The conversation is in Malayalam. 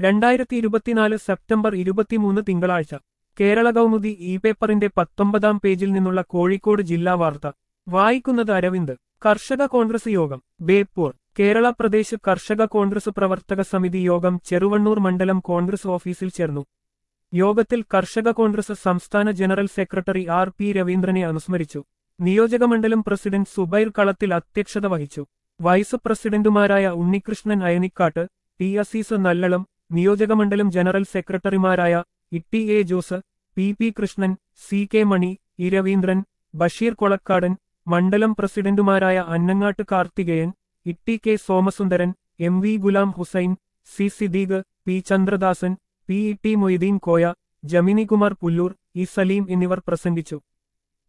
രണ്ടായിരത്തി ഇരുപത്തിനാല് സെപ്റ്റംബർ ഇരുപത്തിമൂന്ന് തിങ്കളാഴ്ച കേരള കൗമുദി ഇ പേപ്പറിന്റെ പത്തൊമ്പതാം പേജിൽ നിന്നുള്ള കോഴിക്കോട് ജില്ലാ വാർത്ത വായിക്കുന്നത് അരവിന്ദ് കർഷക കോൺഗ്രസ് യോഗം ബേപ്പൂർ കേരള പ്രദേശ് കർഷക കോൺഗ്രസ് പ്രവർത്തക സമിതി യോഗം ചെറുവണ്ണൂർ മണ്ഡലം കോൺഗ്രസ് ഓഫീസിൽ ചേർന്നു യോഗത്തിൽ കർഷക കോൺഗ്രസ് സംസ്ഥാന ജനറൽ സെക്രട്ടറി ആർ പി രവീന്ദ്രനെ അനുസ്മരിച്ചു നിയോജകമണ്ഡലം പ്രസിഡന്റ് സുബൈർ കളത്തിൽ അധ്യക്ഷത വഹിച്ചു വൈസ് പ്രസിഡന്റുമാരായ ഉണ്ണികൃഷ്ണൻ അയനിക്കാട്ട് ടി അസീസ് നല്ലളം നിയോജകമണ്ഡലം ജനറൽ സെക്രട്ടറിമാരായ Itty A Jose P P Krishnan C K Mani E Raveendran Basheer Kolakkadan മണ്ഡലം പ്രസിഡന്റുമാരായ Annangat Karthikeyan Itty K Somasundaran M V Ghulam Hussain C Siddique P Chandradasan P E T Moideen Koya Jaminikumar Pullur E Saleem എന്നിവർ പ്രസംഗിച്ചു